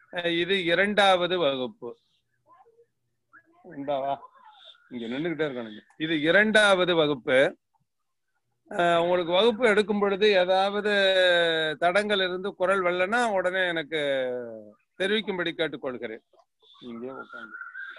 அஹ் இது இரண்டாவது வகுப்பு இந்தாவா இங்க நின்றுகிட்டே இருக்கணும் இது இரண்டாவது வகுப்பு அஹ் உங்களுக்கு வகுப்பு எடுக்கும் பொழுது ஏதாவது தடங்கள் இருந்து குரல் வரலன்னா உடனே எனக்கு தெரிவிக்கும்படி கேட்டுக்கொள்கிறேன் இங்கே உட்காந்து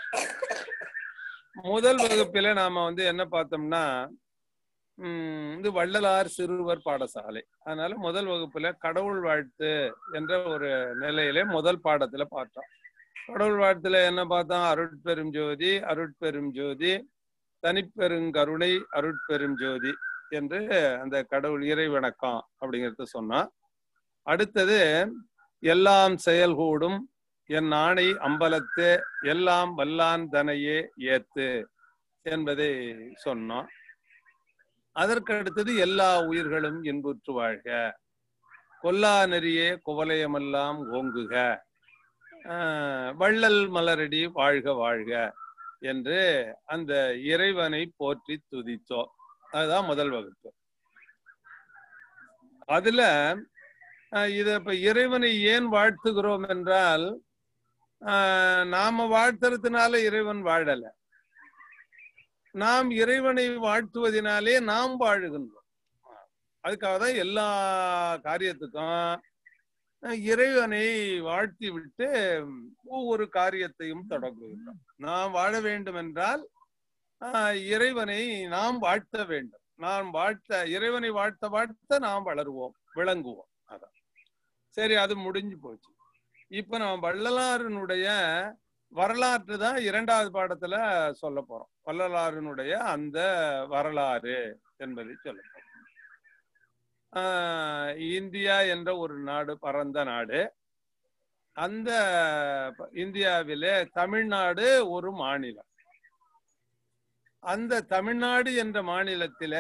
முதல் வகுப்பில நாம வந்து என்ன பார்த்தோம்னா உம் இது வள்ளலார் சிறுவர் பாடசாலை அதனால முதல் வகுப்புல கடவுள் வாழ்த்து என்ற ஒரு நிலையிலே முதல் பாடத்துல பார்த்தோம் கடவுள் வாழ்த்துல என்ன பார்த்தோம் அருட்பெரும் ஜோதி அருட்பெரும் ஜோதி தனிப்பெருங்கருணை அருட்பெரும் ஜோதி என்று அந்த கடவுள் இறை வணக்கம் அப்படிங்கறத சொன்னா அடுத்தது எல்லாம் செயல்கூடும் என் ஆணை அம்பலத்து எல்லாம் வல்லான் தனையே ஏத்து என்பதை சொன்னோம் அதற்கு அடுத்தது எல்லா உயிர்களும் இன்புற்று வாழ்க கொல்லா நெறியே குவலயமெல்லாம் ஓங்குக ஆஹ் வள்ளல் மலரடி வாழ்க வாழ்க என்று அந்த இறைவனை போற்றி துதித்தோம் அதுதான் முதல் வகுப்பு அதுல ஆஹ் இத இப்ப இறைவனை ஏன் வாழ்த்துகிறோம் என்றால் ஆஹ் நாம வாழ்த்துறதுனால இறைவன் வாழல நாம் இறைவனை வாழ்த்துவதனாலே நாம் வாழுகின்றோம் அதுக்காக தான் எல்லா காரியத்துக்கும் அஹ் இறைவனை வாழ்த்தி விட்டு ஒவ்வொரு காரியத்தையும் தொடங்குகின்றோம் நாம் வாழ வேண்டும் என்றால் ஆஹ் இறைவனை நாம் வாழ்த்த வேண்டும் நாம் வாழ்த்த இறைவனை வாழ்த்த வாழ்த்த நாம் வளருவோம் விளங்குவோம் அதான் சரி அது முடிஞ்சு போச்சு இப்ப நம்ம வள்ளலாரினுடைய வரலாற்று தான் இரண்டாவது பாடத்துல சொல்ல போறோம் வள்ளலாரினுடைய அந்த வரலாறு என்பதை சொல்ல போறோம் ஆஹ் இந்தியா என்ற ஒரு நாடு பரந்த நாடு அந்த இந்தியாவிலே தமிழ்நாடு ஒரு மாநிலம் அந்த தமிழ்நாடு என்ற மாநிலத்தில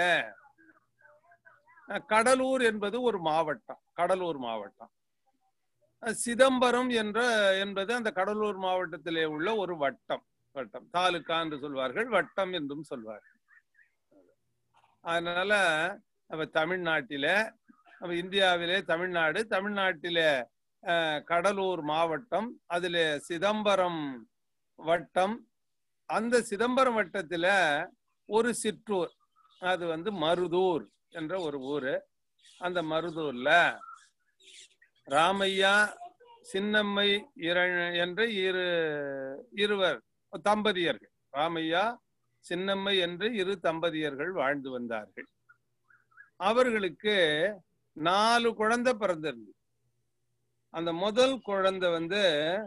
கடலூர் என்பது ஒரு மாவட்டம் கடலூர் மாவட்டம் சிதம்பரம் என்ற என்பது அந்த கடலூர் மாவட்டத்திலே உள்ள ஒரு வட்டம் வட்டம் தாலுக்கா என்று சொல்வார்கள் வட்டம் என்றும் சொல்வார்கள் அதனால நம்ம தமிழ்நாட்டில நம்ம இந்தியாவிலே தமிழ்நாடு தமிழ்நாட்டில கடலூர் மாவட்டம் அதுல சிதம்பரம் வட்டம் அந்த சிதம்பரம் வட்டத்துல ஒரு சிற்றூர் அது வந்து மருதூர் என்ற ஒரு ஊரு அந்த மருதூர்ல ராமையா சின்னம்மை என்ற இரு இருவர் தம்பதியர்கள் ராமையா சின்னம்மை என்று இரு தம்பதியர்கள் வாழ்ந்து வந்தார்கள் அவர்களுக்கு நாலு குழந்தை பிறந்திருந்தது அந்த முதல் குழந்தை வந்து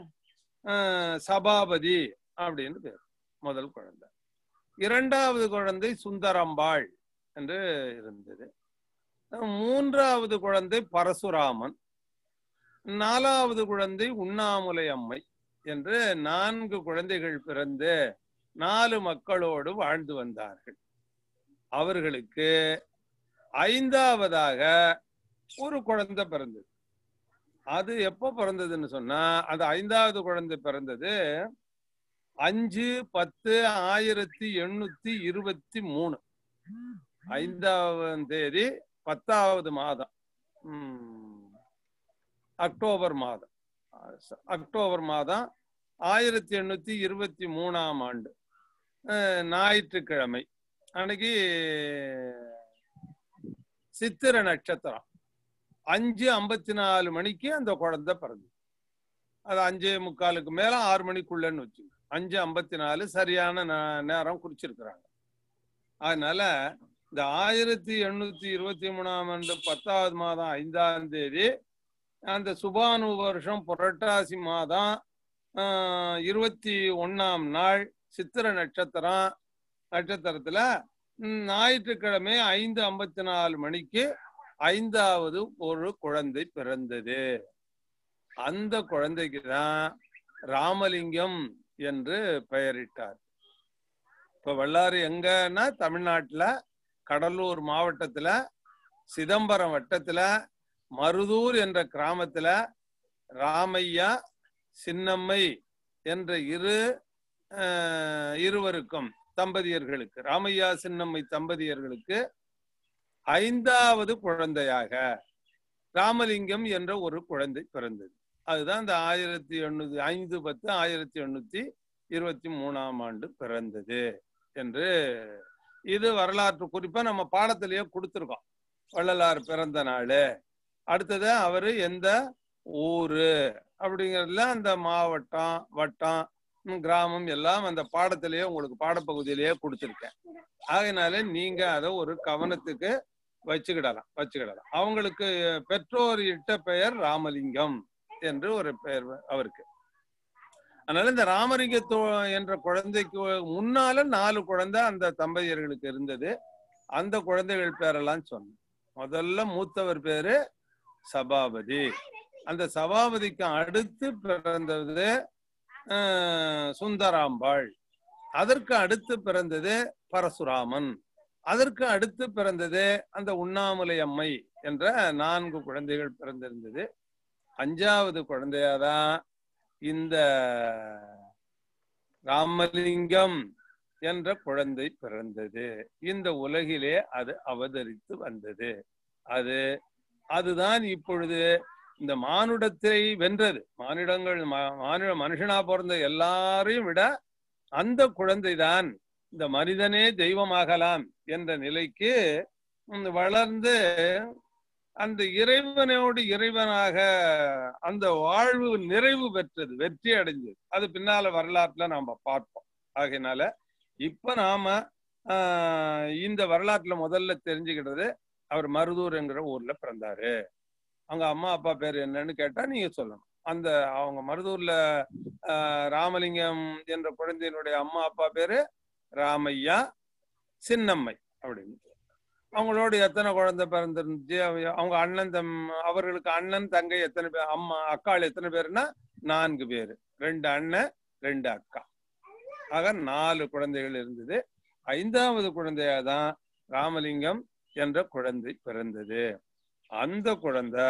சபாபதி அப்படின்னு பேர் முதல் குழந்தை இரண்டாவது குழந்தை சுந்தரம்பாள் என்று இருந்தது மூன்றாவது குழந்தை பரசுராமன் நாலாவது குழந்தை உண்ணாமுலை அம்மை என்று நான்கு குழந்தைகள் பிறந்து நாலு மக்களோடு வாழ்ந்து வந்தார்கள் அவர்களுக்கு ஐந்தாவதாக ஒரு குழந்தை பிறந்தது அது எப்போ பிறந்ததுன்னு சொன்னா அந்த ஐந்தாவது குழந்தை பிறந்தது அஞ்சு பத்து ஆயிரத்தி எண்ணூத்தி இருபத்தி மூணு ஐந்தாம் தேதி பத்தாவது மாதம் அக்டோபர் மாதம் அக்டோபர் மாதம் ஆயிரத்தி எண்ணூத்தி இருபத்தி மூணாம் ஆண்டு ஞாயிற்றுக்கிழமை அன்னைக்கு சித்திர நட்சத்திரம் அஞ்சு ஐம்பத்தி நாலு மணிக்கு அந்த குழந்தை பிறந்தது அது அஞ்சே முக்காலுக்கு மேல ஆறு மணிக்குள்ளன்னு வச்சுங்க அஞ்சு ஐம்பத்தி நாலு சரியான நேரம் குறிச்சிருக்கிறாங்க அதனால இந்த ஆயிரத்தி எண்ணூத்தி இருபத்தி மூணாம் ஆண்டு பத்தாவது மாதம் ஐந்தாம் தேதி அந்த சுபானு வருஷம் புரட்டாசி மாதம் இருபத்தி ஒன்னாம் நாள் சித்திர நட்சத்திரம் நட்சத்திரத்துல ஞாயிற்றுக்கிழமை ஐந்து ஐம்பத்தி நாலு மணிக்கு ஐந்தாவது ஒரு குழந்தை பிறந்தது அந்த குழந்தைக்கு தான் ராமலிங்கம் என்று பெயரிட்டார் இப்ப வல்லாறு எங்கன்னா தமிழ்நாட்டுல கடலூர் மாவட்டத்துல சிதம்பரம் வட்டத்துல மருதூர் என்ற கிராமத்துல ராமையா சின்னம்மை என்ற இரு இருவருக்கும் தம்பதியர்களுக்கு ராமையா சின்னம்மை தம்பதியர்களுக்கு ஐந்தாவது குழந்தையாக ராமலிங்கம் என்ற ஒரு குழந்தை பிறந்தது அதுதான் இந்த ஆயிரத்தி எண்ணூத்தி ஐந்து பத்து ஆயிரத்தி எண்ணூத்தி இருபத்தி மூணாம் ஆண்டு பிறந்தது என்று இது வரலாற்று குறிப்பா நம்ம பாடத்திலேயே கொடுத்துருக்கோம் வள்ளலார் பிறந்த நாள் அடுத்தது அவரு எந்த ஊரு அப்படிங்கிறதுல அந்த மாவட்டம் வட்டம் ம், கிராமம் எல்லாம் அந்த பாடத்திலேயே உங்களுக்கு பாடப்பகுதியிலேயே கொடுத்துருக்கேன் ஆகையினால நீங்க அதை ஒரு கவனத்துக்கு வச்சுக்கிடலாம் வச்சுக்கிடலாம் அவங்களுக்கு பெற்றோர் இட்ட பெயர் ராமலிங்கம் என்று ஒரு பெயர் அவருக்கு அதனால இந்த ராமலிங்கத்தோ என்ற குழந்தைக்கு முன்னால நாலு குழந்தை அந்த தம்பதியர்களுக்கு இருந்தது அந்த குழந்தைகள் பேரெல்லாம் சொன்னேன் முதல்ல மூத்தவர் பேரு சபாபதி அந்த சபாபதிக்கு அடுத்து பிறந்தது அஹ், சுந்தராம்பாள் அதற்கு அடுத்து பிறந்தது பரசுராமன் அதற்கு அடுத்து பிறந்தது அந்த உண்ணாமுலை அம்மை என்ற நான்கு குழந்தைகள் பிறந்திருந்தது அஞ்சாவது குழந்தையாதான் இந்த ராமலிங்கம் என்ற குழந்தை பிறந்தது இந்த உலகிலே அது அவதரித்து வந்தது அது அதுதான் இப்பொழுது இந்த மானுடத்தை வென்றது மானிடங்கள் மா- மானுட மனுஷனா பிறந்த எல்லாரையும் விட அந்த குழந்தைதான் இந்த மனிதனே தெய்வமாகலாம் என்ற நிலைக்கு ம், வளர்ந்து அந்த இறைவனோடு இறைவனாக அந்த வாழ்வு நிறைவு பெற்றது வெற்றி அடைஞ்சது அது பின்னால வரலாற்றுல நாம பார்ப்போம் ஆகையினால இப்ப நாம ஆஹ், இந்த வரலாற்றுல முதல்ல தெரிஞ்சுக்கிட்டது அவர் மருதூர் என்கிற ஊர்ல பிறந்தாரு அவங்க அம்மா அப்பா பேர் என்னன்னு கேட்டா நீங்க சொல்லணும் அந்த அவங்க மருதூர்ல ஆஹ், ராமலிங்கம் என்ற குழந்தையினுடைய அம்மா அப்பா பேரு ராமையா சின்னம்மை அப்படின்னு அவங்களோட எத்தனை குழந்தை பிறந்திருந்துச்சு அவ- அவங்க அண்ணன் தம் அவர்களுக்கு அண்ணன் தங்கை எத்தனை பேர் அம்மா அக்காள் எத்தனை பேருன்னா நான்கு பேர் ரெண்டு அண்ணன் ரெண்டு அக்கா ஆக நாலு குழந்தைகள் இருந்தது ஐந்தாவது குழந்தையாதான் ராமலிங்கம் என்ற குழந்தை பிறந்தது அந்த குழந்தை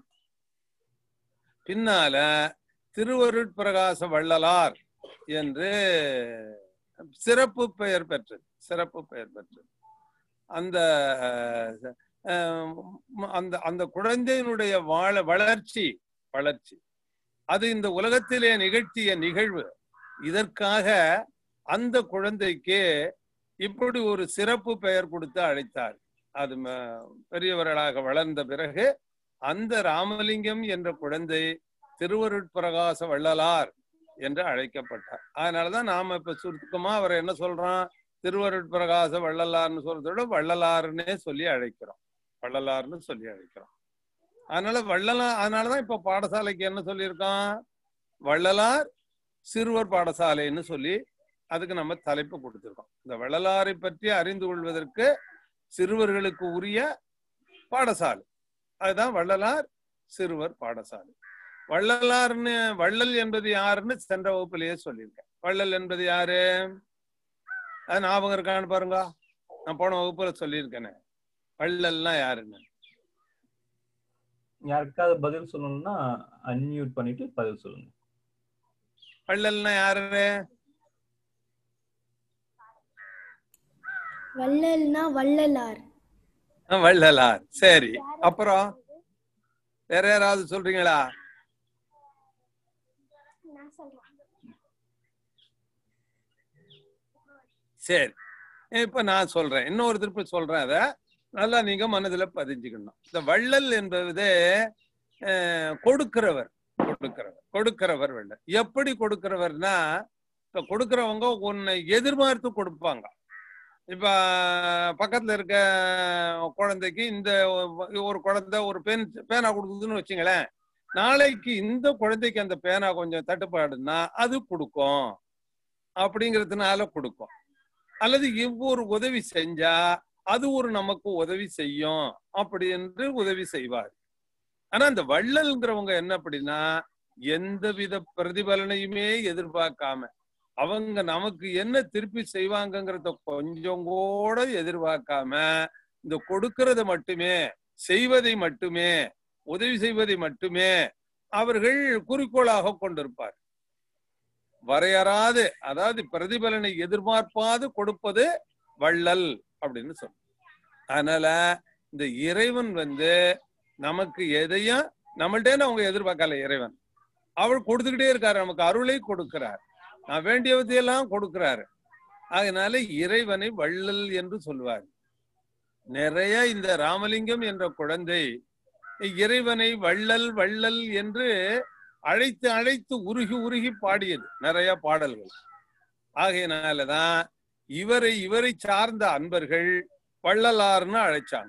பின்னால திருவருட்பிரகாச வள்ளலார் என்று சிறப்பு பெயர் பெற்றது சிறப்பு பெயர் பெற்றது அந்த அஹ், அந்த அந்த குழந்தையினுடைய வாழ வளர்ச்சி வளர்ச்சி அது இந்த உலகத்திலே நிகழ்த்திய நிகழ்வு இதற்காக அந்த குழந்தைக்கு இப்படி ஒரு சிறப்பு பெயர் கொடுத்து அழைத்தார் அது ம- பெரியவர்களாக வளர்ந்த பிறகு அந்த ராமலிங்கம் என்ற குழந்தை திருவருட்பிரகாச வள்ளலார் என்று அழைக்கப்பட்டார் அதனாலதான் நாம இப்ப சுருக்கமா அவரை என்ன சொல்றோம் திருவருட்பிரகாச வள்ளலார்னு சொல்றதை விட வள்ளலார்னே சொல்லி அழைக்கிறோம் வள்ளலார்னு சொல்லி அழைக்கிறோம் அதனால வள்ளலார் அதனாலதான் இப்ப பாடசாலைக்கு என்ன சொல்லியிருக்கோம் வள்ளலார் சிறுவர் பாடசாலைன்னு சொல்லி அதுக்கு நம்ம தலைப்பு கொடுத்திருக்கோம் இந்த வள்ளலாரை பற்றி அறிந்து கொள்வதற்கு சிறுவர்களுக்கு உரிய பாடசாலை அதுதான் வள்ளலார் சிறுவர் பாடசாலை வள்ளலார்னு வள்ளல் என்பது யாருன்னு சென்ற வகுப்பிலேயே சொல்லியிருக்கேன் வள்ளல் என்பது யாரு அது ஞாபகம் இருக்கான்னு பாருங்க நான் போன வகுப்புல சொல்லியிருக்கேனே வள்ளல்னா யாருன்னு யாருக்காவது பதில் சொல்லணும்னா அன்மியூட் பண்ணிட்டு பதில் சொல்லுங்க வள்ளல்னா யாரு வள்ளல்னா வள்ளலார் ஆ, வள்ளலார் சரி அப்புறம் வேற யாராவது சொல்றீங்களா சரி இப்ப நான் சொல்றேன் இன்னொரு திருப்பி சொல்றேன் அத நல்லா நீங்க மனதுல பதிஞ்சுக்கணும் இந்த வள்ளல் என்பது அஹ், கொடுக்கிறவர் கொடுக்கிறவர் கொடுக்கிறவர் வள்ளல் எப்படி கொடுக்கிறவர்னா இப்ப கொடுக்கிறவங்க உன்னை எதிர்பார்த்து கொடுப்பாங்க இப்ப பக்கத்துல இருக்க குழந்தைக்கு இந்த ஒரு குழந்தை ஒரு பேன் பேனா கொடுக்குதுன்னு வச்சுங்களேன் நாளைக்கு இந்த குழந்தைக்கு அந்த பேனா கொஞ்சம் தட்டுப்பாடுன்னா அது கொடுக்கும் அப்படிங்கிறதுனால கொடுக்கும் அல்லது இவ்வொரு உதவி செஞ்சா அது ஒரு நமக்கு உதவி செய்யும் அப்படி என்று உதவி செய்வார் ஆனா இந்த வள்ளல்ங்கிறவங்க என்ன அப்படின்னா எந்தவித பிரதிபலனையுமே எதிர்பார்க்காம அவங்க நமக்கு என்ன திருப்பி செய்வாங்கங்கிறத கொஞ்சம் கூட எதிர்பார்க்காம இந்த கொடுக்கறத மட்டுமே செய்வதை மட்டுமே உதவி செய்வதை மட்டுமே அவர்கள் குறிக்கோளாக கொண்டிருப்பார் வரையறாது அதாவது பிரதிபலனை எதிர்பார்ப்பாது கொடுப்பது வள்ளல் அப்படின்னு சொல்லும் அதனால இந்த இறைவன் வந்து நமக்கு எதையும் நம்மள்ட்டேன்னு அவங்க எதிர்பார்க்கல இறைவன் அவர் கொடுத்துக்கிட்டே இருக்காரு நமக்கு அருளை கொடுக்கிறார் நான் வேண்டியவற்றையெல்லாம் கொடுக்கிறாரு அதனால இறைவனை வள்ளல் என்று சொல்வார் நிறைய இந்த ராமலிங்கம் என்ற குழந்தை இறைவனை வள்ளல் வள்ளல் என்று அழைத்து அழைத்து உருகி உருகி பாடியது நிறைய பாடல்கள் ஆகையினாலதான் இவரை இவரை சார்ந்த அன்பர்கள் வள்ளலார்னு அழைச்சாங்க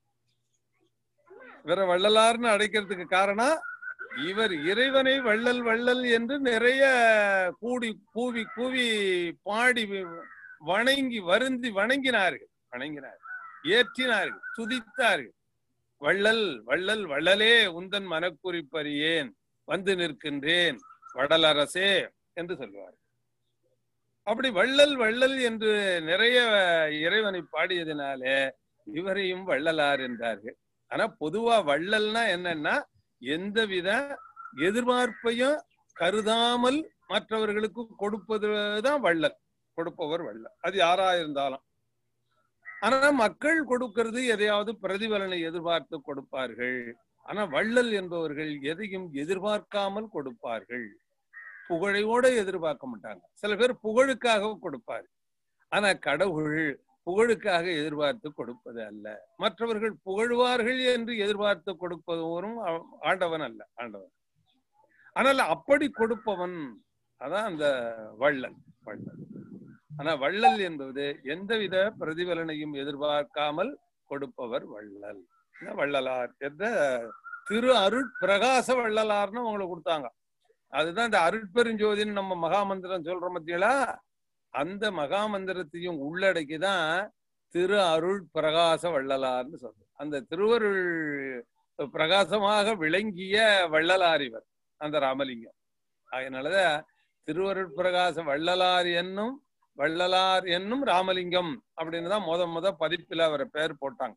இவரை வள்ளலார்னு அழைக்கிறதுக்கு காரணம் இவர் இறைவனை வள்ளல் வள்ளல் என்று நிறைய கூடி கூவி கூவி பாடி வணங்கி வருந்தி வணங்கினார்கள் வணங்கினார்கள் ஏற்றினார்கள் துதித்தார்கள் வள்ளல் வள்ளல் வள்ளலே உந்தன் மனக்குறிப்பறியேன் வந்து நிற்கின்றேன் வடலரசே என்று சொல்வார் அப்படி வள்ளல் வள்ளல் என்று நிறைய இறைவனை பாடியதினாலே இவரையும் வள்ளலார் என்றார்கள் ஆனா பொதுவா வள்ளல்னா என்னன்னா எந்தவித எதிர்பார்ப்பையும் கருதாமல் மற்றவர்களுக்கு கொடுப்பதுதான் வள்ளல் கொடுப்பவர் வள்ளல் அது யாரா இருந்தாலும் ஆனா மக்கள் கொடுக்கிறது எதையாவது பிரதிபலனை எதிர்பார்த்து கொடுப்பார்கள் ஆனா வள்ளல் என்பவர்கள் எதையும் எதிர்பார்க்காமல் கொடுப்பார்கள் புகழையோட எதிர்பார்க்க மாட்டாங்க சில பேர் புகழுக்காக கொடுப்பார் ஆனா கடவுள் புகழுக்காக எதிர்பார்த்து கொடுப்பது அல்ல மற்றவர்கள் புகழ்வார்கள் என்று எதிர்பார்த்து கொடுப்பவரும் ஆண்டவன் அல்ல ஆண்டவன் ஆனால் அப்படி கொடுப்பவன் அதான் அந்த வள்ளல் வள்ளல் ஆனா வள்ளல் என்பது எந்தவித பிரதிபலனையும் எதிர்பார்க்காமல் கொடுப்பவர் வள்ளல் வள்ளலார் என்ற திரு அருட் பிரகாச வள்ளலார்னு உங்களுக்கு கொடுத்தாங்க அதுதான் இந்த அருட்பெருஞ்சோதின்னு நம்ம மகாமந்திரம் சொல்றோம் பத்தியலா அந்த மகாமந்திரத்தையும் உள்ளடக்கிதான் திரு அருள் பிரகாச வள்ளலார்னு சொல்றோம் அந்த திருவருள் பிரகாசமாக விளங்கிய வள்ளலார் இவர் அந்த ராமலிங்கம் அதனாலதான் திருவருள் பிரகாச வள்ளலார் என்னும் வள்ளலார் என்னும் ராமலிங்கம் அப்படின்னு தான் முத முத பதிப்பில் அவரை பேர் போட்டாங்க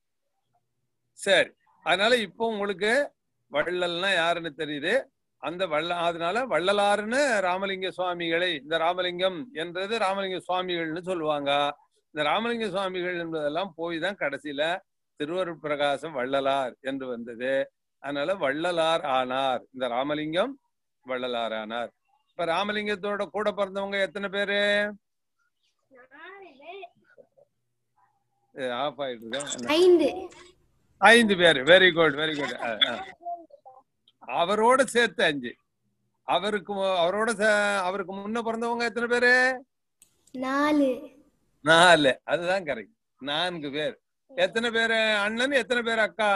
சரி அதனால இப்போ உங்களுக்கு வள்ளல்னா யாருன்னு தெரியுது அந்த வள்ள அதனால வள்ளலாருன்னு ராமலிங்க சுவாமிகளை இந்த ராமலிங்கம் என்றது ராமலிங்க சுவாமிகள்னு சொல்லுவாங்க இந்த ராமலிங்க சுவாமிகள் என்பதெல்லாம் போய் தான் கடைசியில திருவருட் பிரகாசம் வள்ளலார் என்று வந்தது அதனால வள்ளலார் ஆனார் இந்த ராமலிங்கம் வள்ளலார் ஆனார் இப்ப ராமலிங்கத்தோட கூட பிறந்தவங்க எத்தனை பேரு ஆஃப் ஆயிட்டு ஐந்து ஐந்து பேரு வெரி குட் வெரி குட் அவரோட சேர்த்து அஞ்சு அவருக்கு அவரோட அவருக்கு முன்ன பிறந்தவங்க எத்தனை பேரு நாலு நாலு அதுதான் கரெக்ட் நான்கு பேர் எத்தனை பேரு அண்ணன் எத்தனை பேர் அக்கா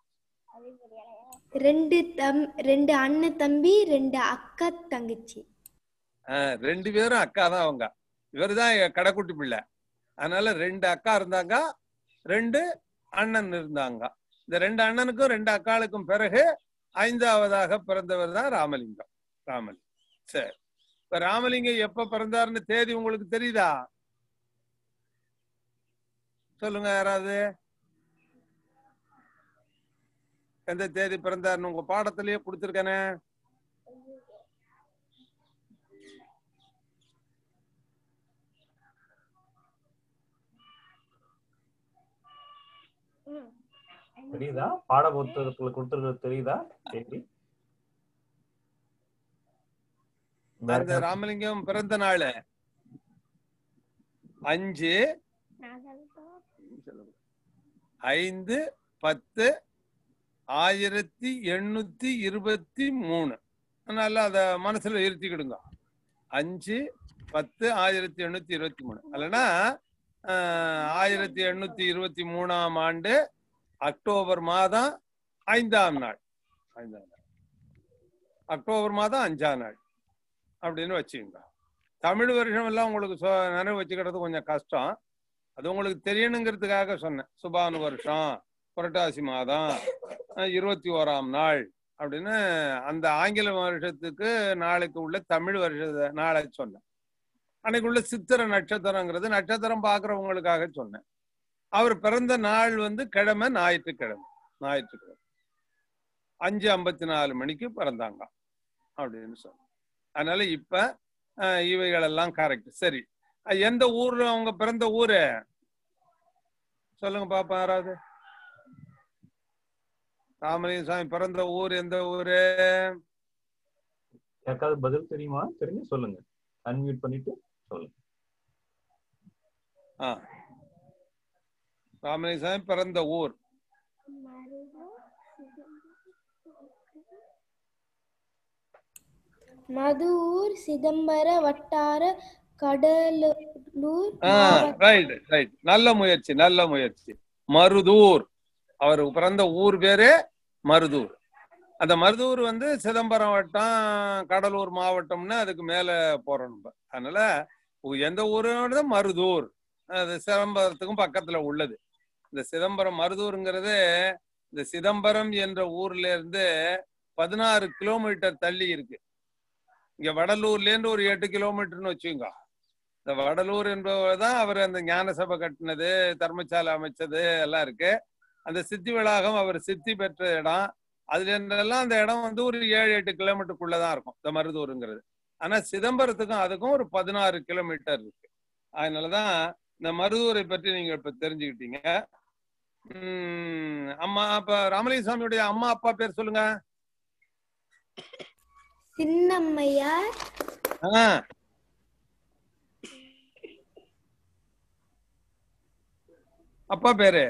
ரெண்டு தம் ரெண்டு அண்ணன் தம்பி ரெண்டு அக்கா தங்கச்சி ரெண்டு பேரும் அக்கா தான் அவங்க இவர் தான் கடைக்குட்டி பிள்ளை அதனால ரெண்டு அக்கா இருந்தாங்க ரெண்டு அண்ணன் இருந்தாங்க இந்த ரெண்டு அண்ணனுக்கும் ரெண்டு அக்காளுக்கும் பிறகு ஐந்தாவதாக பிறந்தவர் தான் ராமலிங்கம் ராமலிங்கம் சரி இப்ப ராமலிங்கம் எப்ப பிறந்தாருன்னு தேதி உங்களுக்கு தெரியுதா சொல்லுங்க யாராவது எந்த தேதி பிறந்தாருன்னு உங்க பாடத்திலேயே கொடுத்துருக்கேனே தெரியுதா பாட புத்தகத்துல கொடுத்துருக்கிறது தெரியுதா தேதி அந்த ராமலிங்கம் பிறந்த நாள் அஞ்சு ஐந்து பத்து ஆயிரத்தி எண்ணூத்தி இருபத்தி மூணு அதனால அத மனசுல இருத்திக்கிடுங்க அஞ்சு பத்து ஆயிரத்தி எண்ணூத்தி இருபத்தி மூணு அல்லனா ஆயிரத்தி எண்ணூத்தி இருபத்தி மூணாம் ஆண்டு அக்டோபர் மாதம் ஐந்தாம் நாள் ஐந்தாம் நாள் அக்டோபர் மாதம் அஞ்சாம் நாள் அப்படின்னு வச்சுக்கோங்க தமிழ் வருஷம் எல்லாம் உங்களுக்கு சொ- நினைவு வச்சுக்கிறது கொஞ்சம் கஷ்டம் அது உங்களுக்கு தெரியணுங்கிறதுக்காக சொன்னேன் சுபானு வருஷம் புரட்டாசி மாதம் அஹ் இருபத்தி ஓராம் நாள் அப்படின்னு அந்த ஆங்கில வருஷத்துக்கு நாளைக்கு உள்ள தமிழ் வருஷ நாளை சொன்னேன் அன்னைக்கு உள்ள சித்திர நட்சத்திரங்கிறது நட்சத்திரம் பார்க்குறவங்களுக்காக சொன்னேன் அவர் பிறந்த நாள் வந்து கிழமை ஞாயிற்றுக்கிழமை ஞாயிற்றுக்கிழமை அஞ்சு ஐம்பத்தி நாலு மணிக்கு பிறந்தாங்க அப்படின்னு சொன்னேன் அதனால இப்ப அஹ், இவைகளெல்லாம் கரெக்ட் சரி அஹ், எந்த ஊர்ல அவங்க பிறந்த ஊரு சொல்லுங்க பாப்பா யாராவது ராமலிங்க சாமி பிறந்த ஊர் எந்த ஊரு யாருக்காவது பதில் தெரியுமா தெரிஞ்சு சொல்லுங்க அன்மியூட் பண்ணிட்டு சொல்லுங்க ஆ ராமலிங்கசாமி பிறந்த ஊர் மதுவூர் சிதம்பர வட்டார கடலூர் ஆ ரைட் ரைட் நல்ல முயற்சி நல்ல முயற்சி மருதூர் அவர் பிறந்த ஊர் பேரு மருதூர் அந்த மருதூர் வந்து சிதம்பரம் வட்டம் கடலூர் மாவட்டம்னு அதுக்கு மேல போறோம் நம்ம அதனால உ- எந்த ஊரோட மருதூர் அது சிதம்பரத்துக்கும் பக்கத்துல உள்ளது இந்த சிதம்பரம் மருதூருங்கிறது இந்த சிதம்பரம் என்ற ஊர்ல இருந்து பதினாறு கிலோமீட்டர் தள்ளி இருக்கு இங்க வடலூர்ல இருந்து ஒரு எட்டு கிலோமீட்டர்னு வச்சுக்கோங்க இந்த வடலூர் என்பவர் தான் அவர் அந்த ஞான சபை கட்டினது தர்மசாலை அமைச்சது எல்லாம் இருக்கு அந்த சித்தி வளாகம் அவர் சித்தி பெற்ற இடம் அதுல இருந்தெல்லாம் அந்த இடம் வந்து ஒரு ஏழு எட்டு கிலோமீட்டருக்குள்ளதான் இருக்கும் இந்த மருதூருங்கிறது ஆனா சிதம்பரத்துக்கும் அதுக்கும் ஒரு பதினாறு கிலோமீட்டர் இருக்கு அதனாலதான் இந்த மருதூரை பற்றி நீங்க இப்ப தெரிஞ்சுக்கிட்டீங்க உம் அம்மா அப்ப ராமலிங்க சாமியுடைய அம்மா அப்பா பேர் சொல்லுங்க சின்னம்மையார் ஆ அப்பா பேரு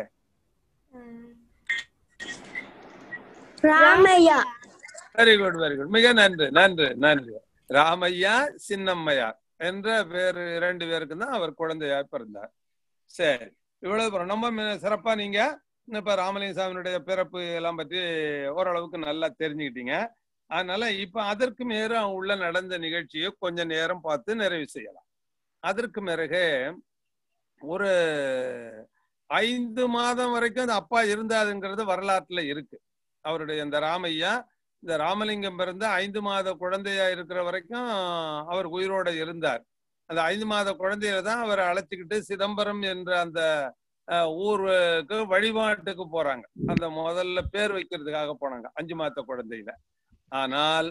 Ramaiah very good very good மிக நன்று நன்று நன்று ராமையா சின்னம்மையார் என்ற பேரு இரண்டு பேருக்கு தான் அவர் குழந்தையா பிறந்தார் சரி இவ்வளவு அப்புறம் ரொம்ப மி- சிறப்பா நீங்க இப்ப ராமலிங்க சாமியினுடைய பிறப்பு எல்லாம் பற்றி ஓரளவுக்கு நல்லா தெரிஞ்சுக்கிட்டீங்க அதனால இப்ப அதற்கு மேலும் உள்ள நடந்த நிகழ்ச்சியை கொஞ்ச நேரம் பார்த்து நிறைவு செய்யலாம் அதற்கு பிறகு ஒரு ஐந்து மாதம் வரைக்கும் அந்த அப்பா இருந்தாதுங்கிறது வரலாற்றுல இருக்கு அவருடைய இந்த ராமையா இந்த ராமலிங்கம் பிறந்து ஐந்து மாத குழந்தையா இருக்கிற வரைக்கும் அவர் உயிரோட இருந்தார் அந்த ஐந்து மாத குழந்தையில தான் அவர் அழைச்சிக்கிட்டு சிதம்பரம் என்ற அந்த அஹ், ஊருக்கு வழிபாட்டுக்கு போறாங்க அந்த முதல்ல பேர் வைக்கிறதுக்காக போனாங்க அஞ்சு மாத குழந்தையில ஆனால்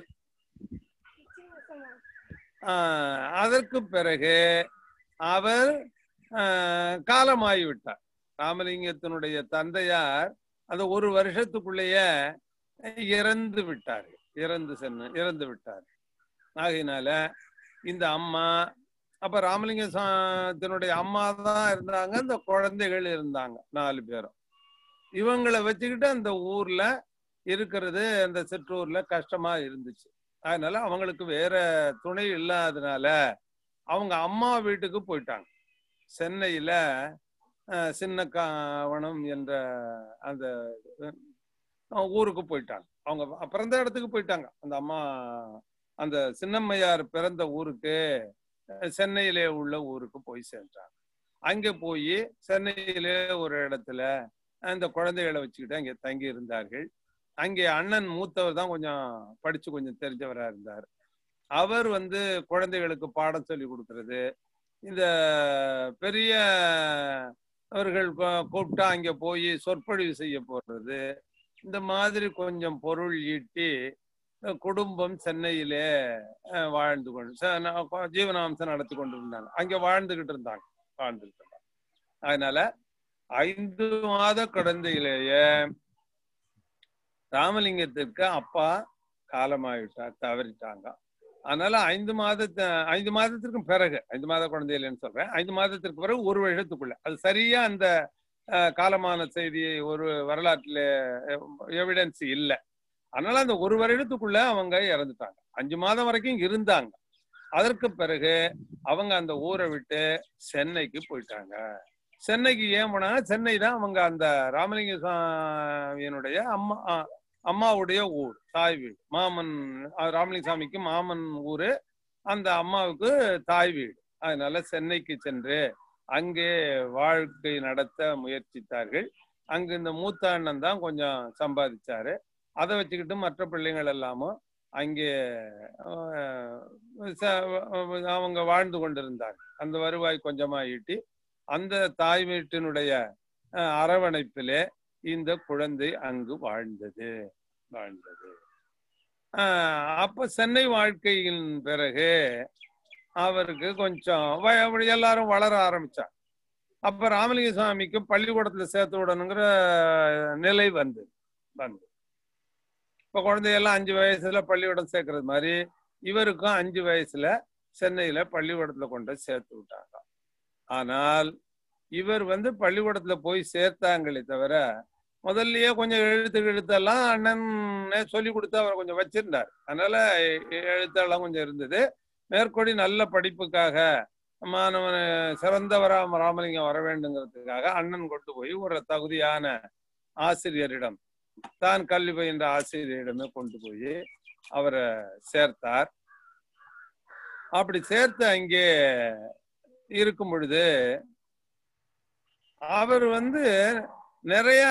ஆஹ், அதற்கு பிறகு அவர் ஆஹ், காலமாகி விட்டார் ராமலிங்கத்தினுடைய தந்தையார் அந்த ஒரு வருஷத்துக்குள்ளேயே இறந்து விட்டார் இறந்து சென்று இறந்து விட்டார் ஆகையினால இந்த அம்மா அப்ப ராமலிங்க சாத்தினுடைய அம்மா தான் இருந்தாங்க இந்த குழந்தைகள் இருந்தாங்க நாலு பேரும் இவங்களை வச்சுக்கிட்டு அந்த ஊர்ல இருக்கிறது அந்த சிற்றூர்ல கஷ்டமா இருந்துச்சு அதனால அவங்களுக்கு வேற துணை இல்லாதனால அவங்க அம்மா வீட்டுக்கு போயிட்டாங்க சென்னையில அஹ், சின்னக்காவனம் என்ற அந்த அஹ், ஊருக்கு போயிட்டாங்க அவங்க பிறந்த இடத்துக்கு போயிட்டாங்க அந்த அம்மா அந்த சின்னம்மையார் பிறந்த ஊருக்கு அஹ், சென்னையிலே உள்ள ஊருக்கு போய் சேர்ந்தாங்க அங்க போய் சென்னையிலே ஒரு இடத்துல அந்த குழந்தைகளை வச்சுக்கிட்டு அங்கே தங்கி இருந்தார்கள் அங்கே அண்ணன் மூத்தவர் தான் கொஞ்சம் படிச்சு கொஞ்சம் தெரிஞ்சவரா இருந்தார் அவர் வந்து குழந்தைகளுக்கு பாடம் சொல்லி கொடுக்கறது இந்த பெரிய அவர்கள் கூ- கூப்பிட்டா அங்க போய் சொற்பொழிவு செய்ய போறது இந்த மாதிரி கொஞ்சம் பொருள் ஈட்டி அஹ், குடும்பம் சென்னையிலே அஹ், வாழ்ந்து கொண்டு ச- ந- கொ- ஜீவனாம்சம் நடத்தி கொண்டு இருந்தாங்க அங்க வாழ்ந்துகிட்டு இருந்தாங்க வாழ்ந்துகிட்டு இருந்தாங்க அதனால ஐந்து மாத குழந்தையிலேயே ராமலிங்கத்திற்கு அப்பா காலமாயிட்டார் தவறிட்டாங்க அதனால ஐந்து மாதத்து ஐந்து மாதத்திற்கும் பிறகு ஐந்து மாத குழந்தை இல்லைன்னு சொல்றேன் ஐந்து மாதத்திற்கு பிறகு ஒரு வருஷத்துக்குள்ள அது சரியா அந்த அஹ், காலமான செய்தி ஒரு வரலாற்றுல எவிடன்ஸ் இல்லை அதனால அந்த ஒரு வருடத்துக்குள்ள அவங்க இறந்துட்டாங்க அஞ்சு மாதம் வரைக்கும் இருந்தாங்க அதற்கு பிறகு அவங்க அந்த ஊரை விட்டு சென்னைக்கு போயிட்டாங்க சென்னைக்கு ஏன் போனாங்க சென்னை தான் அவங்க அந்த ராமலிங்க சாமியினுடைய அம்மா ஆ, அம்மாவுடைய ஊர் தாய் வீடு மாமன் அஹ் ராமலிங்க சாமிக்கு மாமன் ஊரு அந்த அம்மாவுக்கு தாய் வீடு அதனால சென்னைக்கு சென்று அங்கே வாழ்க்கை நடத்த முயற்சித்தார்கள் அங்கு இந்த மூத்த அண்ணன் தான் கொஞ்சம் சம்பாதிச்சாரு அதை வச்சுக்கிட்டு மற்ற பிள்ளைங்கள் எல்லாமும் அங்கே அஹ், ச- அவங்க வாழ்ந்து கொண்டிருந்தார்கள் அந்த வருவாய் கொஞ்சமா ஈட்டி அந்த தாய் வீட்டினுடைய அஹ், அரவணைப்பிலே இந்த குழந்தை அங்கு வாழ்ந்தது வாழ்ந்தது ஆஹ் அப்ப சென்னை வாழ்க்கையின் பிறகு அவருக்கு கொஞ்சம் வ- அப்படி எல்லாரும் வளர ஆரம்பிச்சாங்க அப்ப ராமலிங்க சுவாமிக்கு பள்ளிக்கூடத்துல சேர்த்து விடணுங்கிற நிலை வந்தது வந்து இப்ப குழந்தையெல்லாம் அஞ்சு வயசுல பள்ளிக்கூடம் சேர்க்கறது மாதிரி இவருக்கும் அஞ்சு வயசுல சென்னையில பள்ளிக்கூடத்துல கொண்டு போய் சேர்த்து விட்டாங்க ஆனால் இவர் வந்து பள்ளிக்கூடத்துல போய் சேர்த்தாங்களே தவிர முதல்லயே கொஞ்சம் எழுத்து எழுத்தெல்லாம் அண்ணன் சொல்லி கொடுத்து அவர் கொஞ்சம் வச்சிருந்தார் அதனால எ- எழுத்தெல்லாம் கொஞ்சம் இருந்தது மேற்கொடி நல்ல படிப்புக்காக மாணவன் சிறந்தவரா ராமலிங்கம் வர வேண்டுங்கிறதுக்காக அண்ணன் கொண்டு போய் ஒரு தகுதியான ஆசிரியரிடம் தான் கல்வி பயின்ற ஆசிரியரிடமே கொண்டு போய் அவரை சேர்த்தார் அப்படி சேர்த்து அங்கே இருக்கும் பொழுது அவர் வந்து நிறைய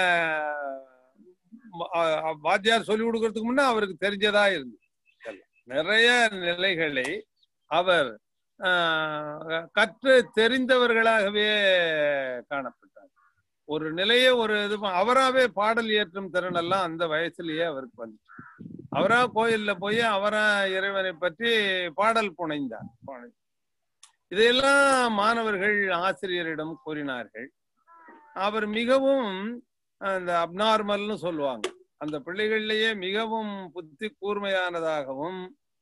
அ- அ- வாத்தியார் சொல்லி கொடுக்கறதுக்கு முன்ன அவருக்கு தெரிஞ்சதா இருந்தது நிறைய நிலைகளை அவர் ஆஹ், கற்று தெரிந்தவர்களாகவே காணப்பட்டார் ஒரு நிலையே ஒரு இது ப- அவராவே பாடல் இயற்றும் திறன் எல்லாம் அந்த வயசுலயே அவருக்கு வந்து அவரா கோயில்ல போய் அவரா இறைவனை பற்றி பாடல் புனைந்தார் புனை- இதையெல்லாம் மாணவர்கள் ஆசிரியரிடம் கூறினார்கள் அவர் மிகவும் அந்த அப்நார்மல்னு சொல்லுவாங்க அந்த பிள்ளைகள்லயே மிகவும் புத்தி கூர்மையானதாகவும்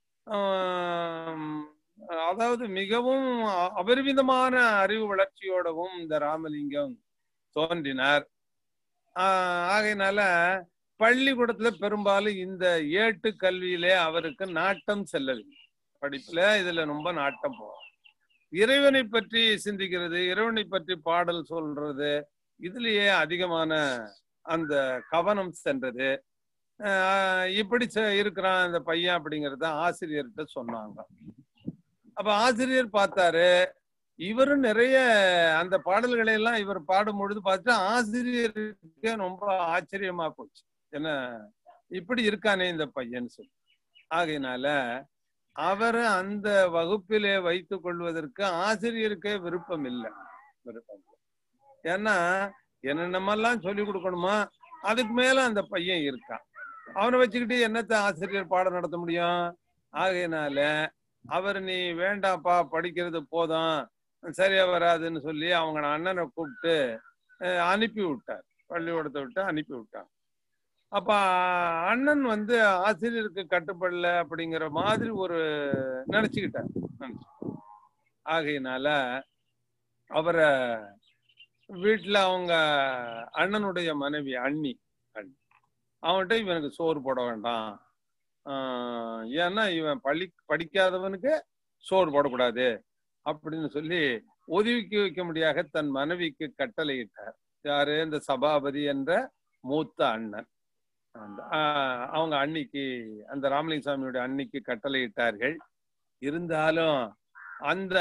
ஆம், அதாவது மிகவும் அ- அபரிமிதமான அறிவு வளர்ச்சியோடவும் இந்த ராமலிங்கம் தோன்றினார் ஆஹ் ஆகையினால பள்ளிக்கூடத்துல பெரும்பாலும் இந்த ஏட்டு கல்வியிலே அவருக்கு நாட்டம் செல்லவில்லை படிப்புல இதுல ரொம்ப நாட்டம் போகும் இறைவனை பற்றி சிந்திக்கிறது இறைவனை பற்றி பாடல் சொல்றது இதுலயே அதிகமான அந்த கவனம் சென்றது ஆஹ் இப்படி செ- இருக்கிறான் இந்த பையன் அப்படிங்கறத ஆசிரியர்கிட்ட சொன்னாங்க அப்ப ஆசிரியர் பார்த்தாரு இவரும் நிறைய அந்த பாடல்களை எல்லாம் இவர் பாடும் பொழுது பார்த்துட்டு ஆசிரியருக்கு ரொம்ப ஆச்சரியமா போச்சு என்ன இப்படி இருக்கானே இந்த பையன் சொல்லி ஆகையினால அவரை அந்த வகுப்பிலே வைத்துக் கொள்வதற்கு ஆசிரியருக்கே விருப்பம் இல்லை விருப்பம் இல்லை. ஏன்னா என்னென்னமெல்லாம் சொல்லி கொடுக்கணுமா அதுக்கு மேல அந்த பையன் இருக்கான் அவனை வச்சுக்கிட்டு என்னத்த ஆசிரியர் பாடம் நடத்த முடியும் ஆகையினால அவர் நீ வேண்டாப்பா படிக்கிறது போதும் சரியா வராதுன்னு சொல்லி அவங்க அண்ணனை கூப்பிட்டு அஹ், அனுப்பி விட்டார் பள்ளிக்கூடத்தை விட்டு அனுப்பி விட்டாங்க அப்ப அண்ணன் வந்து ஆசிரியருக்கு கட்டுப்படல அப்படிங்கிற மாதிரி ஒரு நினைச்சுக்கிட்டார் நினைச்சு. ஆகையினால அவரை வீட்டுல அவங்க அண்ணனுடைய மனைவி அண்ணி அண்ணி அவன்கிட்ட இவனுக்கு சோறு போட வேண்டாம் ஆஹ் ஏன்னா இவன் பள்ளி படிக்காதவனுக்கு சோறு போடக்கூடாது அப்படின்னு சொல்லி ஒதுக்கி வைக்க முடியாத தன் மனைவிக்கு கட்டளையிட்டார் யாரு இந்த சபாபதி என்ற மூத்த அண்ணன் அந்த ஆஹ் அவங்க அன்னிக்கு அந்த ராமலிங்க சாமியுடைய அன்னிக்கு கட்டளையிட்டார்கள் இருந்தாலும் அந்த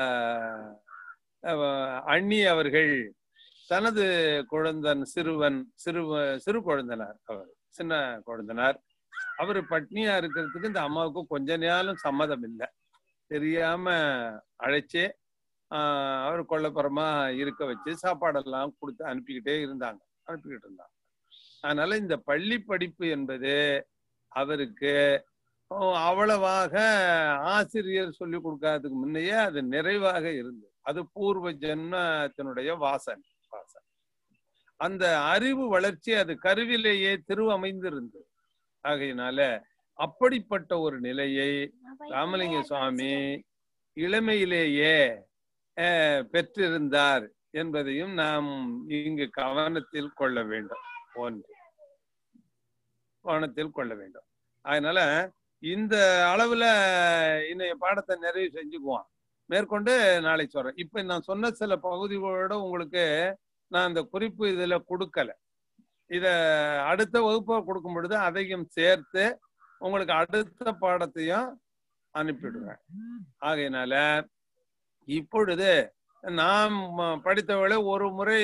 அஹ், அண்ணி அவர்கள் தனது குழந்தன் சிறுவன் சிறுவ சிறு குழந்தனார் அவர் சின்ன குழந்தனார் அவர் பட்னியா இருக்கிறதுக்கு இந்த அம்மாவுக்கு கொஞ்ச நேரம் சம்மதம் இல்லை தெரியாம அழைச்சு ஆஹ், அவர் கொல்லப்புறமா இருக்க வச்சு சாப்பாடெல்லாம் கொடுத்து அனுப்பிக்கிட்டே இருந்தாங்க அனுப்பிக்கிட்டு இருந்தாங்க அதனால இந்த பள்ளி படிப்பு என்பது அவருக்கு ஓ, அவ்வளவாக ஆசிரியர் சொல்லி கொடுக்காததுக்கு முன்னையே அது நிறைவாக இருந்தது அது பூர்வ ஜென்மத்தினுடைய வாசன் வாசன் அந்த அறிவு வளர்ச்சி அது கருவிலேயே திருவமைந்திருந்தது ஆகையினால அப்படிப்பட்ட ஒரு நிலையை ராமலிங்க சுவாமி இளமையிலேயே அஹ், பெற்றிருந்தார் என்பதையும் நாம் இங்கு கவனத்தில் கொள்ள வேண்டும் ஒன்று கவனத்தில் கொள்ள வேண்டும் அதனால இந்த அளவுல இன்னைய பாடத்தை நிறைவு செஞ்சுக்குவோம் மேற்கொண்டு நாளை சொல்றேன் இப்ப நான் சொன்ன சில பகுதிகளோட உங்களுக்கு நான் அந்த குறிப்பு இதுல கொடுக்கல இத அடுத்த வகுப்பை கொடுக்கும் பொழுது அதையும் சேர்த்து உங்களுக்கு அடுத்த பாடத்தையும் அனுப்பிடுவேன் ஆகையினால இப்பொழுது நாம் படித்தவளை ஒரு முறை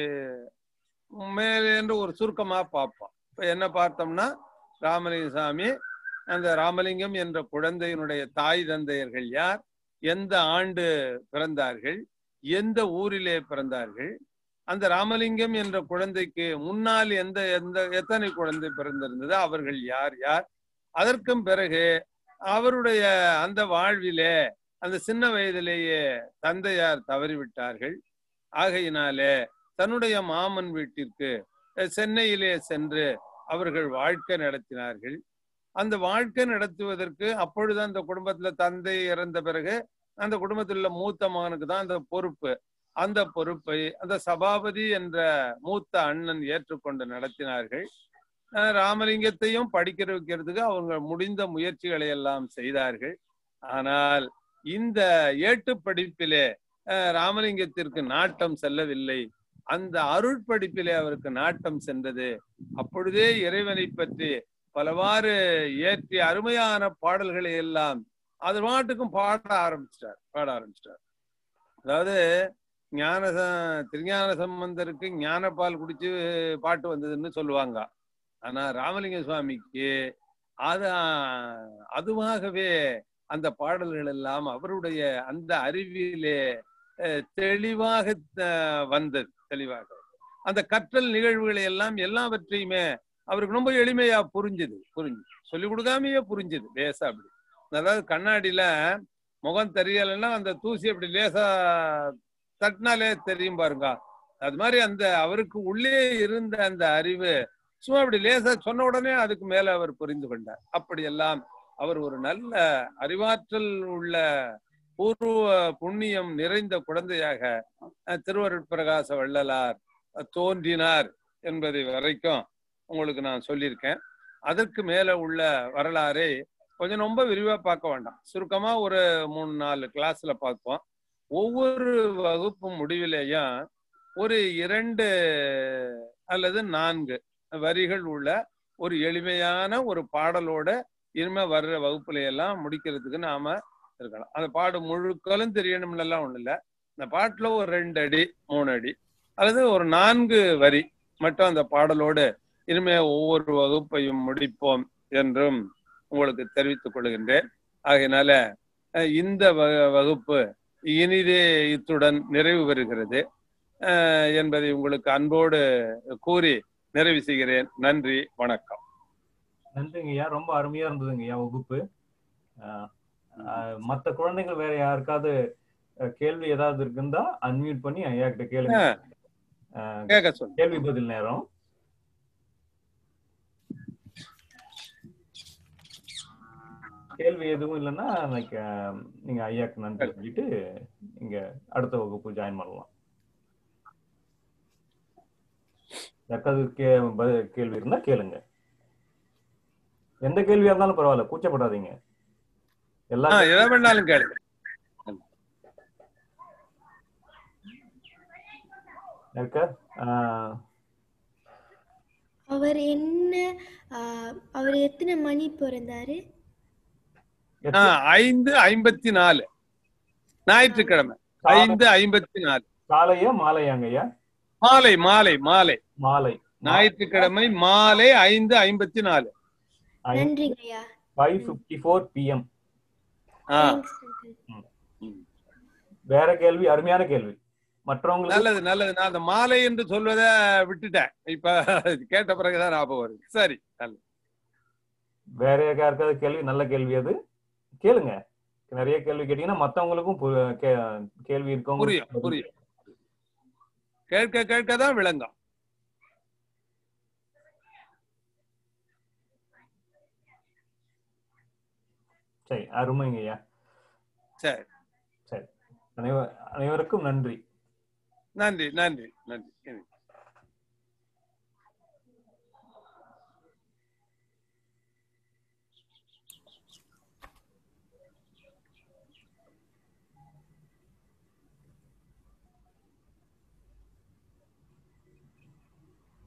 மேலே என்று ஒரு சுருக்கமா பார்ப்போம் இப்ப என்ன பார்த்தோம்னா ராமலிங்க சாமி அந்த ராமலிங்கம் என்ற குழந்தையினுடைய தாய் தந்தையர்கள் யார் எந்த ஆண்டு பிறந்தார்கள் எந்த ஊரிலே பிறந்தார்கள் அந்த ராமலிங்கம் என்ற குழந்தைக்கு முன்னால் எந்த எந்த எத்தனை குழந்தை பிறந்திருந்தது அவர்கள் யார் யார் அதற்கும் பிறகு அவருடைய அந்த வாழ்விலே அந்த சின்ன வயதிலேயே தந்தையார் தவறிவிட்டார்கள் ஆகையினாலே தன்னுடைய மாமன் வீட்டிற்கு அஹ், சென்னையிலே சென்று அவர்கள் வாழ்க்கை நடத்தினார்கள் அந்த வாழ்க்கை நடத்துவதற்கு அப்பொழுது அந்த குடும்பத்துல தந்தை இறந்த பிறகு அந்த குடும்பத்தில் உள்ள மூத்த மகனுக்கு தான் அந்த பொறுப்பு அந்த பொறுப்பை அந்த சபாபதி என்ற மூத்த அண்ணன் ஏற்றுக்கொண்டு நடத்தினார்கள் அஹ் ராமலிங்கத்தையும் படிக்க வைக்கிறதுக்கு அவங்க முடிந்த முயற்சிகளை எல்லாம் செய்தார்கள் ஆனால் இந்த ஏட்டு படிப்பிலே அஹ் ராமலிங்கத்திற்கு நாட்டம் செல்லவில்லை அந்த அருட்படிப்பிலே அவருக்கு நாட்டம் சென்றது அப்பொழுதே இறைவனை பற்றி பலவாறு இயற்றிய அருமையான பாடல்களை எல்லாம் அது பாட்டுக்கும் பாட ஆரம்பிச்சிட்டார் பாட ஆரம்பிச்சிட்டார் அதாவது ஞான ச- திருஞான சம்பந்தருக்கு ஞானப்பால் குடிச்சு பாட்டு வந்ததுன்னு சொல்லுவாங்க ஆனா ராமலிங்க சுவாமிக்கு அது அதுவாகவே அந்த பாடல்கள் எல்லாம் அவருடைய அந்த அறிவிலே அஹ், தெளிவாக அஹ், வந்தது தெளிவாக அந்த கற்றல் நிகழ்வுகளை எல்லாம் எல்லாவற்றையுமே அவருக்கு ரொம்ப எளிமையா புரிஞ்சுது புரிஞ்சு சொல்லி கொடுக்காமயே புரிஞ்சுது லேசா அப்படி அதாவது கண்ணாடியில முகம் தெரியலைன்னா அந்த தூசி அப்படி லேசா தட்டினாலே தெரியும் பாருங்க அது மாதிரி அந்த அவருக்கு உள்ளே இருந்த அந்த அறிவு சும்மா அப்படி லேசா சொன்ன உடனே அதுக்கு மேல அவர் புரிந்து கொண்டார் அப்படியெல்லாம் அவர் ஒரு நல்ல அறிவாற்றல் உள்ள பூர்வ புண்ணியம் நிறைந்த குழந்தையாக அஹ், திருவருட்பிரகாச வள்ளலார் அஹ், தோன்றினார் என்பதை வரைக்கும் உங்களுக்கு நான் சொல்லியிருக்கேன் அதற்கு மேல உள்ள வரலாறை கொஞ்சம் ரொம்ப விரிவா பார்க்க வேண்டாம் சுருக்கமா ஒரு மூணு நாலு கிளாஸ்ல பார்ப்போம் ஒவ்வொரு வகுப்பு முடிவிலேயும் ஒரு இரண்டு அல்லது நான்கு வரிகள் உள்ள ஒரு எளிமையான ஒரு பாடலோட இனிமே வர்ற வகுப்புல எல்லாம் முடிக்கிறதுக்கு நாம இருக்கலாம் அந்த பாடு முழுக்களும் தெரியணும்னு எல்லாம் ஒண்ணு இல்ல இந்த பாட்டுல ஒரு ரெண்டு அடி மூணு அடி அல்லது ஒரு நான்கு வரி மட்டும் அந்த பாடலோடு இனிமே ஒவ்வொரு வகுப்பையும் முடிப்போம் என்றும் உங்களுக்கு தெரிவித்துக் கொள்கின்றேன் ஆகையினால அஹ், இந்த வ- வகுப்பு இனிதே இத்துடன் நிறைவு பெறுகிறது அஹ், என்பதை உங்களுக்கு அன்போடு கூறி நிறைவு செய்கிறேன் நன்றி வணக்கம் நன்றிங்க ஐயா ரொம்ப அருமையா இருந்ததுங்க ஐயா வகுப்பு ஆஹ் ஆஹ் மத்த குழந்தைகள் வேற யாருக்காவது அஹ், கேள்வி ஏதாவது இருக்குந்தா அன்மியூட் பண்ணி ஐயா கிட்ட கேளுங்க ஆஹ் கேட்க சொல்லு கேள்வி பதில் நேரம் கேள்வி எதுவும் இல்லைன்னா like, ஆஹ், நீங்க ஐயாக்கு நன்றி சொல்லிட்டு நீங்க அடுத்த வகுப்பு ஜாயின் பண்ணலாம் யாருக்காவது கே ப- கேள்வி இருந்தா கேளுங்க எந்த கேள்வியா இருந்தாலும் பரவாயில்ல கூச்சப்படாதீங்க எல்லா ஆஹ் எதை வேணாலும் கேளுங்க இருக்கா ஆஹ், அவர் என்ன ஆ, அவர் எத்தனை மணி பிறந்தாரு எத்தனை- ஆஹ் ஐந்து ஐம்பத்தி நாலு ஞாயிற்றுக்கிழமை ஐந்து ஐம்பத்தி நாலு காலையா மாலையாங்க ஐயா மாலை மாலை மாலை மாலை ஞாயிற்றுக்கிழமை மாலை ஐந்து ஐம்பத்தி நாலு நன்றிங்க ஐயா five fifty four PM ah Thanks, uncle. வேற கேள்வி அருமையான கேள்வி மற்றவங்களுக்கு நல்லது நல்லது நான் அந்த மாலை என்று சொல்வதை விட்டுட்டேன் இப்ப கேட்ட பிறகுதான் ஞாபகம் வருது சரி நல்லது வேற யாருக்காவது கேள்வி நல்ல கேள்வி அது கேளுங்க நிறைய கேள்வி கேட்டீங்கன்னா மத்தவங்களுக்கும் பு- கே- கேள்வி இருக்கவங்க புரியும் புரியும் கேட்க கேட்க தான் விளங்கும் சரி அருமைங்க ஐயா சரி அனைவ- அனைவருக்கும் நன்றி நன்றி நன்றி நன்றி